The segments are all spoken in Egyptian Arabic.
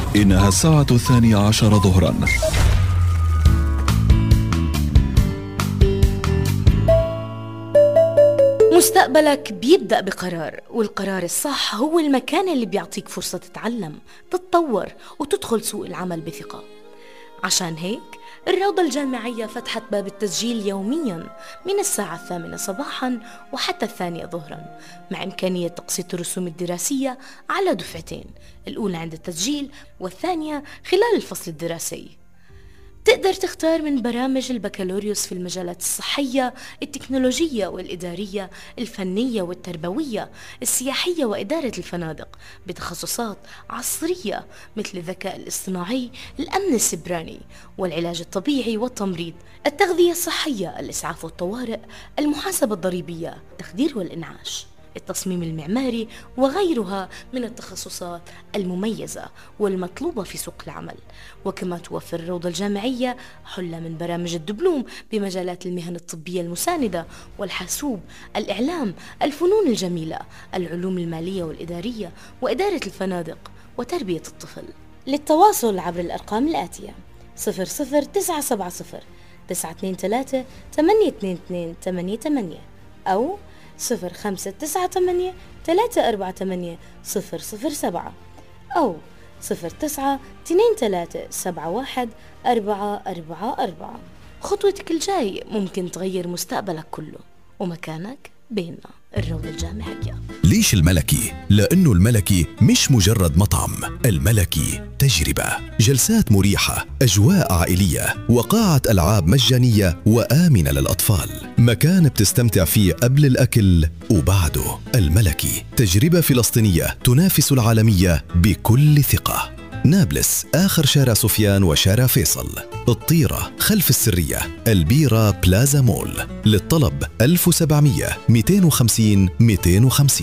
إنها الساعة الثانية عشر ظهرا مستقبلك بيبدأ بقرار والقرار الصح هو المكان اللي بيعطيك فرصة تتعلم تتطور وتدخل سوق العمل بثقة عشان هيك الروضة الجامعية فتحت باب التسجيل يوميا من الساعة الثامنة صباحا وحتى الثانية ظهرا مع إمكانية تقسيط الرسوم الدراسية على دفعتين الأولى عند التسجيل والثانية خلال الفصل الدراسي تقدر تختار من برامج البكالوريوس في المجالات الصحية التكنولوجية والإدارية الفنية والتربوية السياحية وإدارة الفنادق بتخصصات عصرية مثل الذكاء الاصطناعي الأمن السبراني والعلاج الطبيعي والتمريض التغذية الصحية الإسعاف والطوارئ المحاسبة الضريبية التخدير والإنعاش التصميم المعماري وغيرها من التخصصات المميزة والمطلوبة في سوق العمل وكما توفر الروضة الجامعية حلة من برامج الدبلوم بمجالات المهن الطبية المساندة والحاسوب الإعلام الفنون الجميلة العلوم المالية والإدارية وإدارة الفنادق وتربية الطفل للتواصل عبر الأرقام الآتية 00970 923 822 88 أو صفر خمسة تسعة تمانية تلاتة أربعة تمانية صفر صفر سبعة أو صفر تسعة تنين تلاتة سبعة واحد أربعة أربعة أربعة خطوتك الجاي ممكن تغير مستقبلك كله ومكانك بيننا الروضة الجامعية ليش الملكي؟ لأنه الملكي مش مجرد مطعم الملكي تجربة جلسات مريحة أجواء عائلية وقاعة ألعاب مجانية وآمنة للأطفال مكان بتستمتع فيه قبل الأكل وبعده الملكي تجربة فلسطينية تنافس العالمية بكل ثقة نابلس آخر شارع سفيان وشارع فيصل الطيرة خلف السرية البيرة بلازا مول للطلب 1700 250 250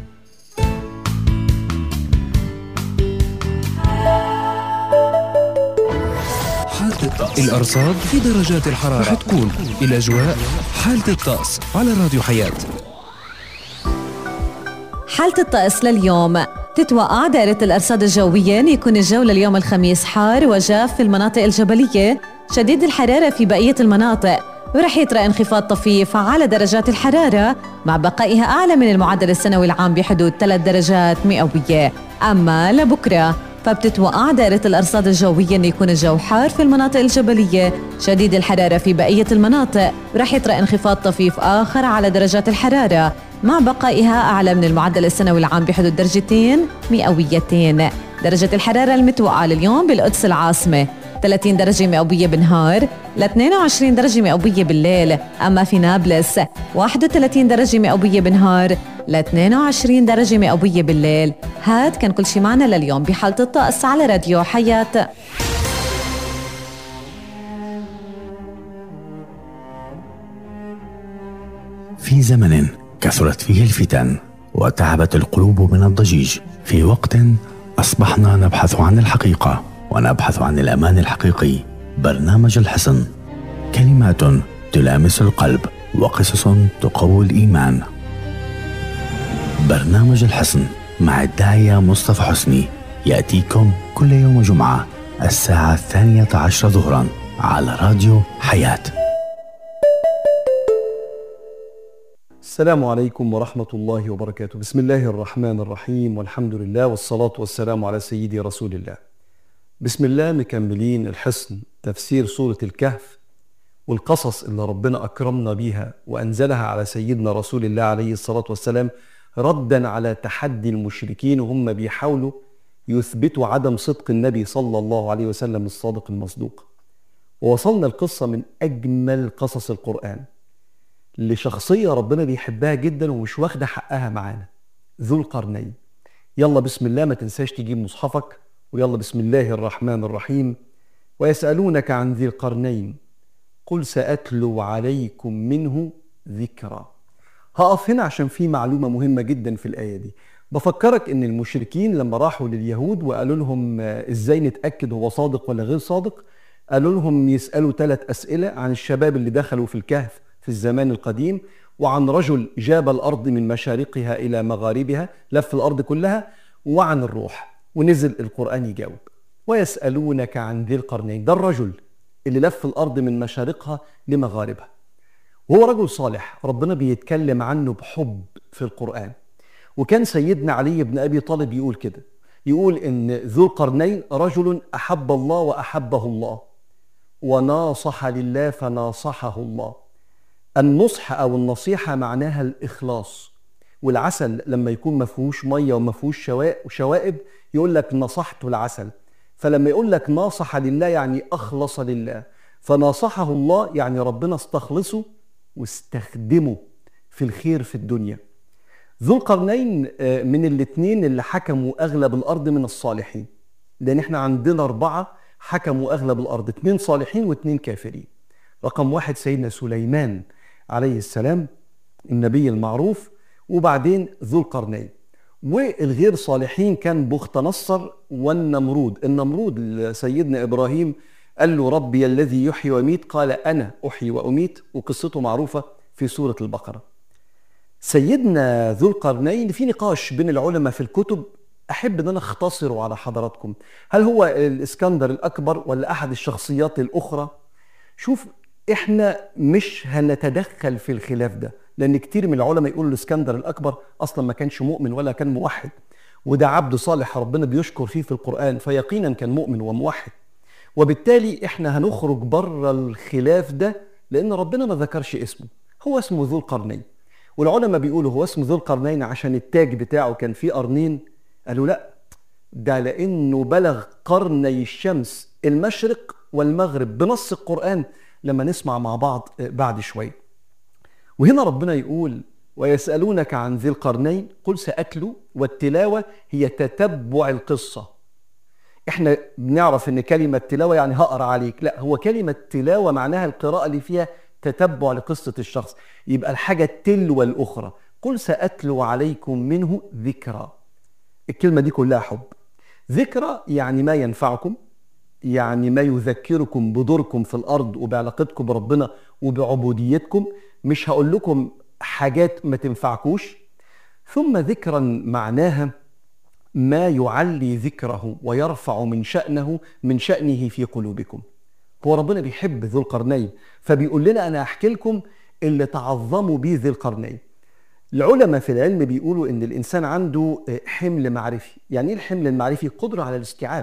حالة الطقس الأرصاد في درجات الحرارة رح تكون الأجواء حالة الطقس على راديو حياة حالة الطقس لليوم تتوقع دائرة الأرصاد الجوية أن يكون الجو لليوم الخميس حار وجاف في المناطق الجبلية شديد الحرارة في بقية المناطق ورح يطرأ انخفاض طفيف على درجات الحرارة مع بقائها أعلى من المعدل السنوي العام بحدود 3 درجات مئوية أما لبكرة فبتتوقع دائرة الأرصاد الجوية أن يكون الجو حار في المناطق الجبلية شديد الحرارة في بقية المناطق ورح يطرأ انخفاض طفيف آخر على درجات الحرارة مع بقائها أعلى من المعدل السنوي العام بحدود درجتين مئويتين درجة الحرارة المتوقعة لليوم بالقدس العاصمة 30 درجة مئوية بالنهار ل 22 درجة مئوية بالليل أما في نابلس 31 درجة مئوية بالنهار ل 22 درجة مئوية بالليل هاد كان كل شي معنا لليوم بحالة الطقس على راديو حياة في زمن كثرت فيه الفتن وتعبت القلوب من الضجيج في وقت أصبحنا نبحث عن الحقيقة ونبحث عن الأمان الحقيقي برنامج الحصن كلمات تلامس القلب وقصص تقوي الإيمان برنامج الحصن مع الداعية مصطفى حسني يأتيكم كل يوم جمعة الساعة الثانية عشر ظهرا على راديو حياه السلام عليكم ورحمة الله وبركاته بسم الله الرحمن الرحيم والحمد لله والصلاة والسلام على سيدي رسول الله بسم الله مكملين الحصن تفسير سورة الكهف والقصص اللي ربنا أكرمنا بيها وأنزلها على سيدنا رسول الله عليه الصلاة والسلام ردا على تحدي المشركين وهم بيحاولوا يثبتوا عدم صدق النبي صلى الله عليه وسلم الصادق المصدوق ووصلنا القصة من أجمل قصص القرآن لشخصية ربنا بيحبها جدا ومش واخدة حقها معانا ذو القرنين يلا بسم الله ما تنساش تجيب مصحفك ويلا بسم الله الرحمن الرحيم ويسألونك عن ذي القرنين قل سأتلو عليكم منه ذكرى هقف هنا عشان في معلومة مهمة جدا في الآية دي بفكرك ان المشركين لما راحوا لليهود وقالوا لهم ازاي نتأكد هو صادق ولا غير صادق قالوا لهم يسألوا ثلاث أسئلة عن الشباب اللي دخلوا في الكهف في الزمان القديم وعن رجل جاب الارض من مشارقها الى مغاربها لف الارض كلها وعن الروح ونزل القران يجاوب ويسألونك عن ذي القرنين ده الرجل اللي لف الأرض من مشارقها لمغاربها وهو رجل صالح ربنا بيتكلم عنه بحب في القرآن وكان سيدنا علي بن أبي طالب يقول كده يقول إن ذو القرنين رجل أحب الله وأحبه الله وناصح لله فناصحه الله النصح أو النصيحة معناها الإخلاص والعسل لما يكون ما فيهوش ميه وما فيهوش شوا- شوائب يقول لك نصحت العسل فلما يقول لك ناصح لله يعني اخلص لله فناصحه الله يعني ربنا استخلصه واستخدمه في الخير في الدنيا ذو القرنين آه، من الاثنين اللي حكموا اغلب الارض من الصالحين لان احنا عندنا اربعه حكموا اغلب الارض اثنين صالحين واثنين كافرين رقم واحد سيدنا سليمان عليه السلام النبي المعروف وبعدين ذو القرنين والغير صالحين كان بخت نصر والنمرود النمرود سيدنا إبراهيم قال له ربي الذي يحيي ويميت قال أنا أحيي وأميت وقصته معروفة في سورة البقرة سيدنا ذو القرنين في نقاش بين العلماء في الكتب احب ان انا اختصره على حضراتكم هل هو الاسكندر الاكبر ولا احد الشخصيات الاخرى شوف احنا مش هنتدخل في الخلاف ده لان كتير من العلماء يقولوا الاسكندر الاكبر اصلا ما كانش مؤمن ولا كان موحد وده عبد صالح ربنا بيشكر فيه في القران فيقينا كان مؤمن وموحد وبالتالي احنا هنخرج بره الخلاف ده لان ربنا ما ذكرش اسمه هو اسمه ذو القرنين والعلماء بيقولوا هو اسمه ذو القرنين عشان التاج بتاعه كان فيه قرنين قالوا لا ده لانه بلغ قرني الشمس المشرق والمغرب بنص القران لما نسمع مع بعض بعد شويه وهنا ربنا يقول ويسالونك عن ذي القرنين قل ساتلو والتلاوه هي تتبع القصه احنا بنعرف ان كلمه تلاوه يعني هقرا عليك لا هو كلمه تلاوه معناها القراءه اللي فيها تتبع لقصه الشخص يبقى الحاجه تلو الاخرى قل ساتلو عليكم منه ذكرى الكلمه دي كلها حب ذكرى يعني ما ينفعكم يعني ما يذكركم بدوركم في الارض وبعلاقتكم بربنا وبعبوديتكم مش هقول لكم حاجات ما تنفعكوش ثم ذكرا معناها ما يعلي ذكره ويرفع من شأنه من شأنه في قلوبكم هو ربنا بيحب ذو القرنين فبيقول لنا أنا أحكي لكم اللي تعظموا بيه ذي القرنين العلماء في العلم بيقولوا ان الانسان عنده حمل معرفي يعني ايه الحمل المعرفي قدره على الاستيعاب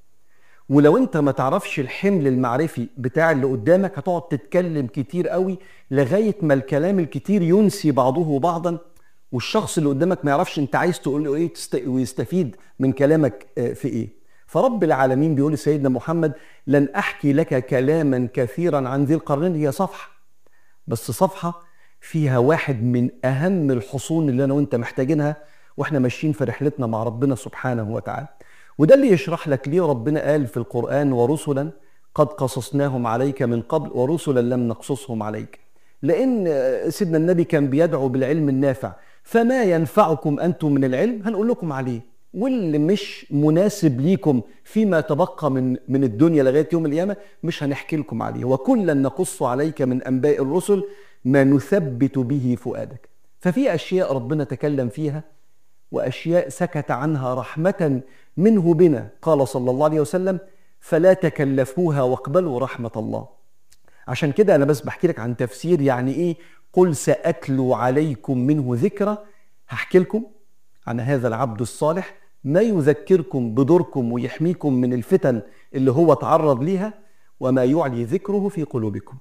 ولو انت ما تعرفش الحمل المعرفي بتاع اللي قدامك هتقعد تتكلم كتير قوي لغايه ما الكلام الكتير ينسي بعضه بعضا والشخص اللي قدامك ما يعرفش انت عايز تقول له ايه تست... ويستفيد من كلامك في ايه فرب العالمين بيقول لسيدنا محمد لن احكي لك كلاما كثيرا عن ذي القرنين هي صفحه بس صفحه فيها واحد من اهم الحصون اللي انا وانت محتاجينها واحنا ماشيين في رحلتنا مع ربنا سبحانه وتعالى وده اللي يشرح لك ليه ربنا قال في القران ورسلا قد قصصناهم عليك من قبل ورسلا لم نقصصهم عليك لان سيدنا النبي كان بيدعو بالعلم النافع فما ينفعكم انتم من العلم هنقول لكم عليه واللي مش مناسب ليكم فيما تبقى من من الدنيا لغايه يوم القيامه مش هنحكي لكم عليه وكلا نقص عليك من انباء الرسل ما نثبت به فؤادك ففي اشياء ربنا تكلم فيها واشياء سكت عنها رحمه منه بنا قال صلى الله عليه وسلم فلا تكلفوها واقبلوا رحمه الله عشان كده انا بس بحكي لك عن تفسير يعني ايه قل ساتلو عليكم منه ذكرى هحكي لكم عن هذا العبد الصالح ما يذكركم بدوركم ويحميكم من الفتن اللي هو تعرض ليها وما يعلي ذكره في قلوبكم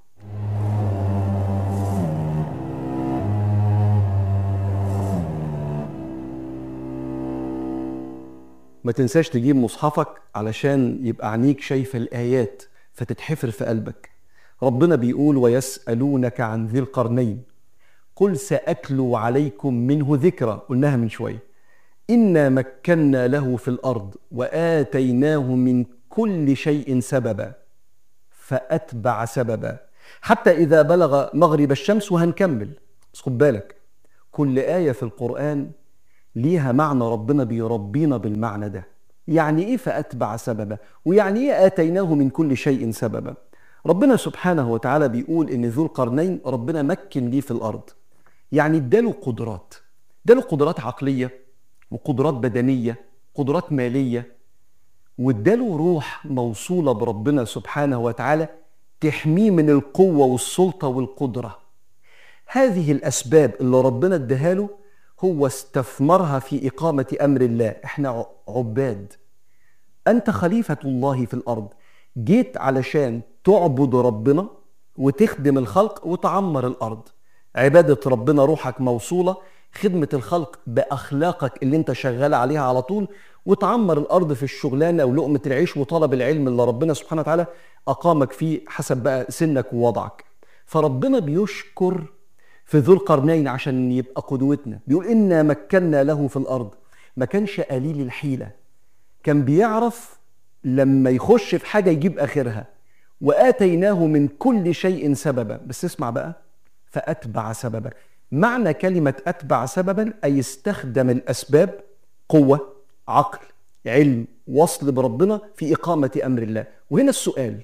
ما تنساش تجيب مصحفك علشان يبقى عينيك شايفة الآيات فتتحفر في قلبك ربنا بيقول ويسألونك عن ذي القرنين قل سأتلو عليكم منه ذكرى قلناها من شوية إنا مكنا له في الأرض وآتيناه من كل شيء سببا فأتبع سببا حتى إذا بلغ مغرب الشمس وهنكمل بس خد بالك كل آية في القرآن ليها معنى ربنا بيربينا بالمعنى ده يعني ايه فاتبع سببا ويعني ايه اتيناه من كل شيء سببا ربنا سبحانه وتعالى بيقول ان ذو القرنين ربنا مكن ليه في الارض يعني اداله قدرات اداله قدرات عقليه وقدرات بدنيه قدرات ماليه واداله روح موصولة بربنا سبحانه وتعالى تحميه من القوة والسلطة والقدرة هذه الأسباب اللي ربنا اداها له هو استثمرها في إقامة أمر الله احنا ع- عباد أنت خليفة الله في الأرض جيت علشان تعبد ربنا وتخدم الخلق وتعمر الأرض عبادة ربنا روحك موصولة خدمة الخلق بأخلاقك اللي انت شغال عليها على طول وتعمر الأرض في الشغلانة ولقمة العيش وطلب العلم اللي ربنا سبحانه وتعالى أقامك فيه حسب بقى سنك ووضعك فربنا بيشكر في ذو القرنين عشان يبقى قدوتنا بيقول إنا مكنا له في الأرض ما كانش قليل الحيلة كان بيعرف لما يخش في حاجة يجيب آخرها وآتيناه من كل شيء سببا بس اسمع بقى فأتبع سببا معنى كلمة أتبع سببا أي استخدم الأسباب قوة عقل علم وصل بربنا في إقامة أمر الله وهنا السؤال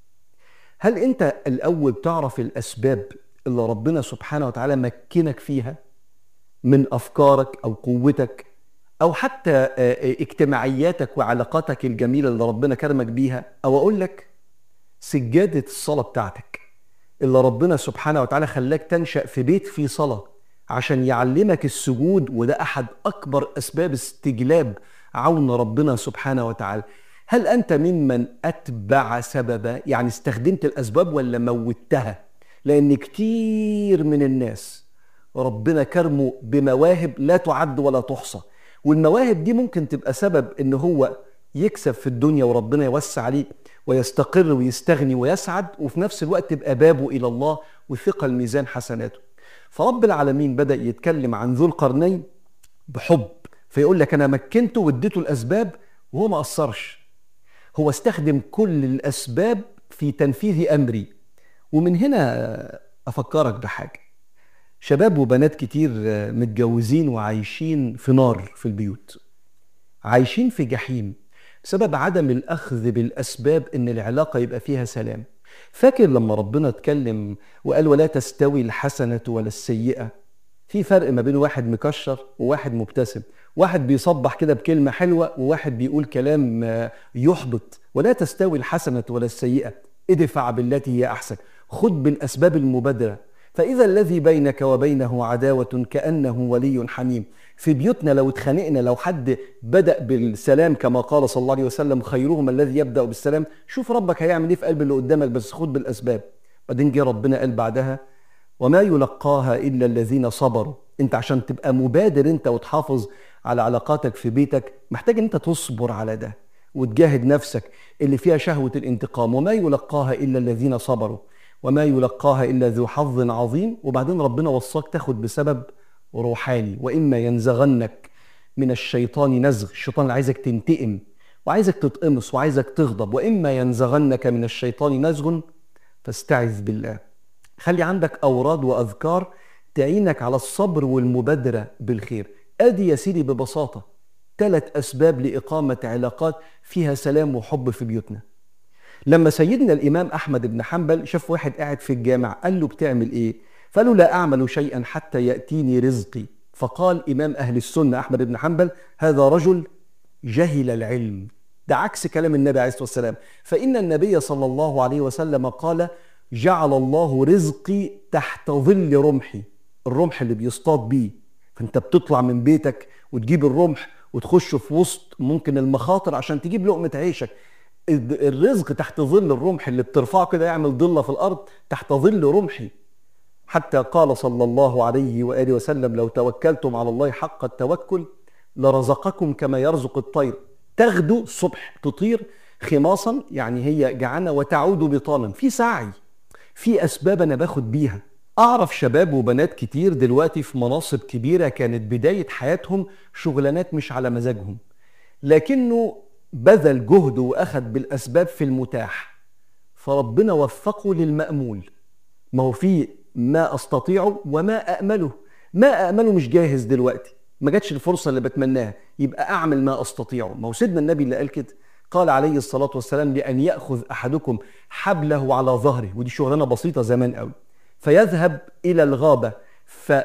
هل أنت الأول تعرف الأسباب اللي ربنا سبحانه وتعالى مكنك فيها من أفكارك أو قوتك أو حتى آه، آه، اجتماعياتك وعلاقاتك الجميلة اللي ربنا كرمك بيها أو أقول لك سجادة الصلاة بتاعتك اللي ربنا سبحانه وتعالى خلاك تنشأ في بيت فيه صلاة عشان يعلمك السجود وده أحد أكبر أسباب استجلاب عون ربنا سبحانه وتعالى هل أنت ممن أتبع سببا يعني استخدمت الأسباب ولا موتها لأن كتير من الناس ربنا كرمه بمواهب لا تعد ولا تحصى والمواهب دي ممكن تبقى سبب ان هو يكسب في الدنيا وربنا يوسع عليه ويستقر ويستغني ويسعد وفي نفس الوقت تبقى بابه الى الله وثقل ميزان حسناته فرب العالمين بدا يتكلم عن ذو القرنين بحب فيقول لك انا مكنته واديته الاسباب وهو ما قصرش هو استخدم كل الاسباب في تنفيذ امري ومن هنا افكرك بحاجه شباب وبنات كتير متجوزين وعايشين في نار في البيوت عايشين في جحيم بسبب عدم الأخذ بالأسباب إن العلاقة يبقى فيها سلام فاكر لما ربنا اتكلم وقال ولا تستوي الحسنة ولا السيئة في فرق ما بين واحد مكشر وواحد مبتسم واحد بيصبح كده بكلمة حلوة وواحد بيقول كلام آه، يحبط ولا تستوي الحسنة ولا السيئة ادفع بالتي هي أحسن خد بالأسباب المبادرة فإذا الذي بينك وبينه عداوة كأنه ولي حميم في بيوتنا لو اتخانقنا لو حد بدأ بالسلام كما قال صلى الله عليه وسلم خيرهم الذي يبدأ بالسلام شوف ربك هيعمل ايه في قلب اللي قدامك بس خد بالأسباب بعدين جه ربنا قال بعدها وما يلقاها إلا الذين صبروا انت عشان تبقى مبادر انت وتحافظ على علاقاتك في بيتك محتاج ان انت تصبر على ده وتجاهد نفسك اللي فيها شهوة الانتقام وما يلقاها إلا الذين صبروا وما يلقاها إلا ذو حظ عظيم وبعدين ربنا وصاك تاخد بسبب روحاني وإما ينزغنك من الشيطان نزغ الشيطان اللي عايزك تنتقم وعايزك تتقمص وعايزك تغضب وإما ينزغنك من الشيطان نزغ فاستعذ بالله خلي عندك أوراد وأذكار تعينك على الصبر والمبادرة بالخير أدي يا سيدي ببساطة ثلاث أسباب لإقامة علاقات فيها سلام وحب في بيوتنا لما سيدنا الإمام أحمد بن حنبل شاف واحد قاعد في الجامع قال له بتعمل إيه؟ فقال له لا أعمل شيئا حتى يأتيني رزقي فقال إمام أهل السنة أحمد بن حنبل هذا رجل جهل العلم ده عكس كلام النبي عليه الصلاة والسلام فإن النبي صلى الله عليه وسلم قال جعل الله رزقي تحت ظل رمحي الرمح اللي بيصطاد بيه فانت بتطلع من بيتك وتجيب الرمح وتخش في وسط ممكن المخاطر عشان تجيب لقمة عيشك الرزق تحت ظل الرمح اللي بترفعه كده يعمل ضلة في الأرض تحت ظل رمحي حتى قال صلى الله عليه وآله وسلم لو توكلتم على الله حق التوكل لرزقكم كما يرزق الطير تغدو الصبح تطير خماصا يعني هي جعانة وتعود بطانا في سعي في أسباب أنا باخد بيها أعرف شباب وبنات كتير دلوقتي في مناصب كبيرة كانت بداية حياتهم شغلانات مش على مزاجهم لكنه بذل جهده واخذ بالاسباب في المتاح فربنا وفقه للمامول ما هو في ما استطيعه وما امله ما امله مش جاهز دلوقتي ما جاتش الفرصه اللي بتمناها يبقى اعمل ما استطيعه ما هو سيدنا النبي اللي قال كده قال عليه الصلاه والسلام لان ياخذ احدكم حبله على ظهره ودي شغلانه بسيطه زمان قوي فيذهب الى الغابه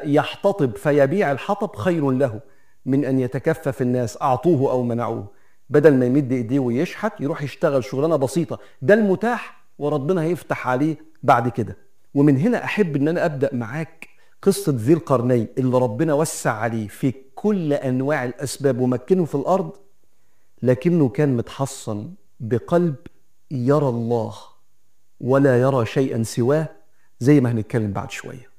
فيحتطب فيبيع الحطب خير له من ان يتكفف الناس اعطوه او منعوه بدل ما يمد ايديه ويشحت يروح يشتغل شغلانه بسيطه ده المتاح وربنا هيفتح عليه بعد كده ومن هنا احب ان انا ابدا معاك قصه ذي القرنين اللي ربنا وسع عليه في كل انواع الاسباب ومكنه في الارض لكنه كان متحصن بقلب يرى الله ولا يرى شيئا سواه زي ما هنتكلم بعد شويه